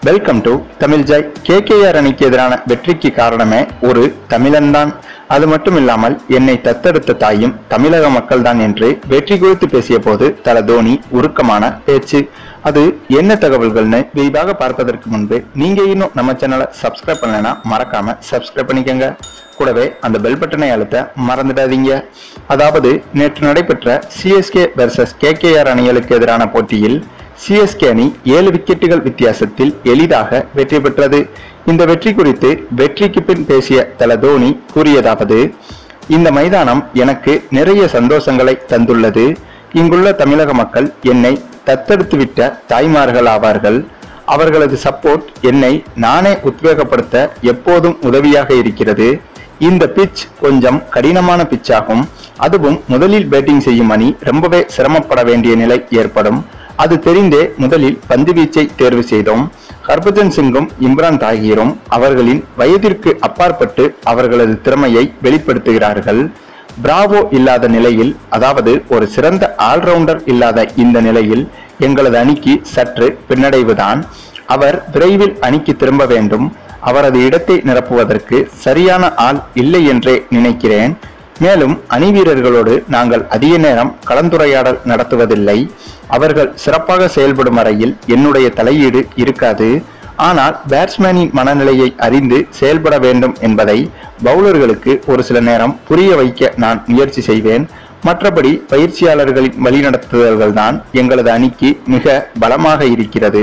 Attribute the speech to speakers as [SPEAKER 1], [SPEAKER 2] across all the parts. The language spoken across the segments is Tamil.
[SPEAKER 1] welcome to Tamil joy K K R அணிக்கு எதிரான வெற்றிக்கு காரணமே ஒரு தமிழன்தான் அது மட்டும் இல்லாமல் என்னை தத்தெடுத்த தாயும் தமிழக மக்கள்தான் என்று வெற்றி குறித்து பேசிய போது தல தோனி உருக்கமான பேச்சு அது என்ன தகவல்கள்னு விரிவாக பார்ப்பதற்கு முன்பு நீங்க இன்னும் நம்ம சேனலை சப்ஸ்கிரைப் பண்ணலைன்னா மறக்காம சப்ஸ்கிரைப் பண்ணிக்கோங்க கூடவே அந்த பெல் பட்டனை அழுத்த மறந்துடாதீங்க அதாவது நேற்று நடைபெற்ற சிஎஸ்கே வெர்சஸ் கேகேஆர் அணிகளுக்கு எதிரான போட்டியில் சிஎஸ்கே அணி ஏழு விக்கெட்டுகள் வித்தியாசத்தில் எளிதாக வெற்றி பெற்றது இந்த வெற்றி குறித்து வெற்றிக்கு பின் பேசிய தல தோனி கூறியதாவது இந்த மைதானம் எனக்கு நிறைய சந்தோஷங்களை தந்துள்ளது இங்குள்ள தமிழக மக்கள் என்னை தத்தெடுத்துவிட்ட தாய்மார்கள் ஆவார்கள் அவர்களது சப்போர்ட் என்னை நானே உத்வேகப்படுத்த எப்போதும் உதவியாக இருக்கிறது இந்த பிட்ச் கொஞ்சம் கடினமான பிட்சாகும் அதுவும் முதலில் பேட்டிங் செய்யும் அணி ரொம்பவே சிரமப்பட வேண்டிய நிலை ஏற்படும் அது தெரிந்தே முதலில் பந்து வீச்சை தேர்வு செய்தோம் ஹர்பஜன் சிங்கும் இம்ரான் தாகிரும் அவர்களின் வயதிற்கு அப்பாற்பட்டு அவர்களது திறமையை வெளிப்படுத்துகிறார்கள் பிராவோ இல்லாத நிலையில் அதாவது ஒரு சிறந்த ஆல்ரவுண்டர் இல்லாத இந்த நிலையில் எங்களது அணிக்கு சற்று பின்னடைவுதான் அவர் விரைவில் அணிக்கு திரும்ப வேண்டும் அவரது இடத்தை நிரப்புவதற்கு சரியான ஆள் இல்லை என்றே நினைக்கிறேன் மேலும் அணி வீரர்களோடு நாங்கள் அதிக நேரம் கலந்துரையாடல் நடத்துவதில்லை அவர்கள் சிறப்பாக செயல்படும் வரையில் என்னுடைய தலையீடு இருக்காது ஆனால் பேட்ஸ்மேனின் மனநிலையை அறிந்து செயல்பட வேண்டும் என்பதை பவுலர்களுக்கு ஒரு சில நேரம் புரிய வைக்க நான் முயற்சி செய்வேன் மற்றபடி பயிற்சியாளர்களின் வழிநடத்துதல்கள்தான் எங்களது அணிக்கு மிக பலமாக இருக்கிறது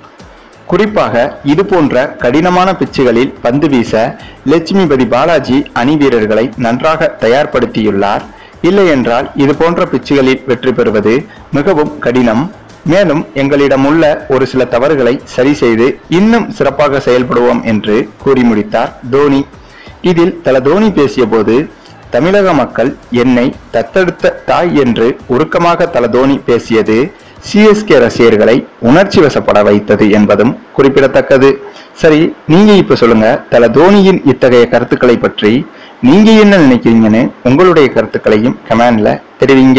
[SPEAKER 1] குறிப்பாக இது போன்ற கடினமான பிச்சுகளில் பந்து வீச லட்சுமிபதி பாலாஜி அணி வீரர்களை நன்றாக தயார்படுத்தியுள்ளார் இல்லையென்றால் இது போன்ற பிச்சுகளில் வெற்றி பெறுவது மிகவும் கடினம் மேலும் எங்களிடம் உள்ள ஒரு சில தவறுகளை சரி செய்து இன்னும் சிறப்பாக செயல்படுவோம் என்று கூறி முடித்தார் தோனி இதில் தல தோனி பேசிய போது தமிழக மக்கள் என்னை தத்தெடுத்த தாய் என்று உருக்கமாக தல தோனி பேசியது சிஎஸ்கே ரசிகர்களை உணர்ச்சி வசப்பட வைத்தது என்பதும் குறிப்பிடத்தக்கது சரி நீங்க இப்ப சொல்லுங்க தல தோனியின் இத்தகைய கருத்துக்களை பற்றி நீங்க என்ன நினைக்கிறீங்கன்னு உங்களுடைய கருத்துக்களையும் கமெண்ட்ல தெரிவிங்க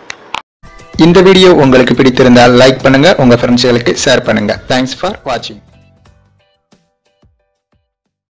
[SPEAKER 1] இந்த வீடியோ உங்களுக்கு பிடித்திருந்தால் லைக் பண்ணுங்க உங்க ஃப்ரெண்ட்ஸ்களுக்கு ஷேர் பண்ணுங்க தேங்க்ஸ் ஃபார் வாட்சிங்